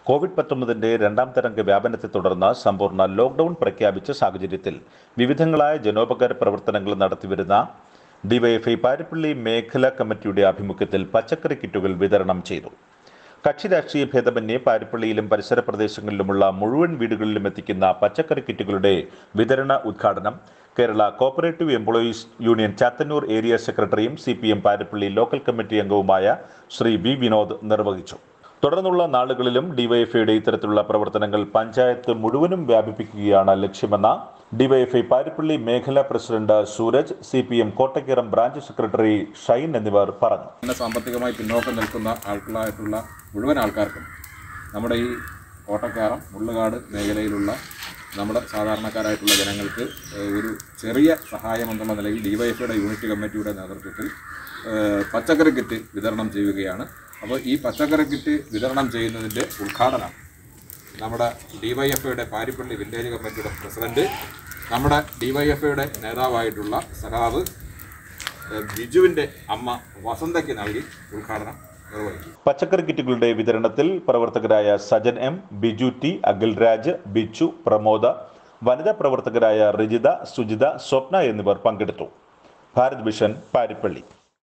Covid പത്തൊമ്പതിന്റെ രണ്ടാം തരംഗ വ്യാപനത്തെ തുടർന്ന് സമ്പൂർണ്ണ ലോക്ഡൌൺ പ്രഖ്യാപിച്ച സാഹചര്യത്തിൽ വിവിധങ്ങളായ ജനോപകാര പ്രവർത്തനങ്ങൾ നടത്തിവരുന്ന ഡിവൈഎഫ്ഐ പാരിപ്പള്ളി മേഖലാ കമ്മിറ്റിയുടെ ആഭിമുഖ്യത്തിൽ പച്ചക്കറി കിറ്റുകൾ വിതരണം ചെയ്തു കക്ഷി രാഷ്ട്രീയ ഭേദമന്യേ പാരിപ്പള്ളിയിലും പരിസര പ്രദേശങ്ങളിലുമുള്ള മുഴുവൻ വീടുകളിലും എത്തിക്കുന്ന പച്ചക്കറി കിറ്റുകളുടെ വിതരണ ഉദ്ഘാടനം Kerala cooperative employees union Chathannoor area സെക്രട്ടറിയും C P M Parippally local committee അംഗവുമായ ശ്രീ വി വിനോദ് നിർവഹിച്ചു തുടർന്നുള്ള നാളുകളിലും ഡിവൈഎഫ്ഐയുടെ ഇത്തരത്തിലുള്ള പ്രവർത്തനങ്ങൾ പഞ്ചായത്ത് മുഴുവനും വ്യാപിപ്പിക്കുകയാണ് ലക്ഷ്യമെന്ന ഡിവൈഎഫ്ഐ പാരിപ്പള്ളി മേഖലാ president Sooraj C P M Kottakkaram branch secretary Shine എന്നിവർ പറഞ്ഞു തന്നെ സാമ്പത്തികമായി പിന്നോക്കം നിൽക്കുന്ന ആൾക്കാരായിട്ടുള്ള മുഴുവൻ ആൾക്കാർക്കും നമ്മുടെ ഈ കോട്ടക്കാറം മുള്ളുകാട് മേഖലയിലുള്ള നമ്മുടെ സാധാരണക്കാരായിട്ടുള്ള ജനങ്ങൾക്ക് ഏഹ്, ഒരു ചെറിയ സഹായം എന്നുള്ള നിലയിൽ ഡിവൈഎഫ്ഐയുടെ യൂണിറ്റ് കമ്മിറ്റിയുടെ നേതൃത്വത്തിൽ ഏഹ്, പച്ചക്കറി കിറ്റ് വിതരണം ചെയ്യുകയാണ് അപ്പോൾ ഈ പച്ചക്കറി കിറ്റ് വിതരണം ചെയ്യുന്നതിൻ്റെ ഉദ്ഘാടനം നമ്മുടെ ഡിവൈഎഫ്ഐയുടെ പാരിപ്പള്ളി വില്ലേജ് കമ്മിറ്റിയുടെ പ്രസിഡന്റ് നമ്മുടെ ഡിവൈഎഫ്ഐയുടെ നേതാവായിട്ടുള്ള സഖാവ് ഏഹ്, ബിജുവിൻ്റെ അമ്മ വസന്തയ്ക്ക് നൽകി ഉദ്ഘാടനം നിർവഹിച്ചു പച്ചക്കറി കിറ്റുകളുടെ വിതരണത്തിൽ പ്രവർത്തകരായ സജൻ എം ബിജു ടി അഖിൽരാജ് ബിച്ചു പ്രമോദ വനിതാ പ്രവർത്തകരായ റിജിത സുജിത സ്വപ്ന എന്നിവർ പങ്കെടുത്തു ഭാരത് വിഷൻ പാരിപ്പള്ളി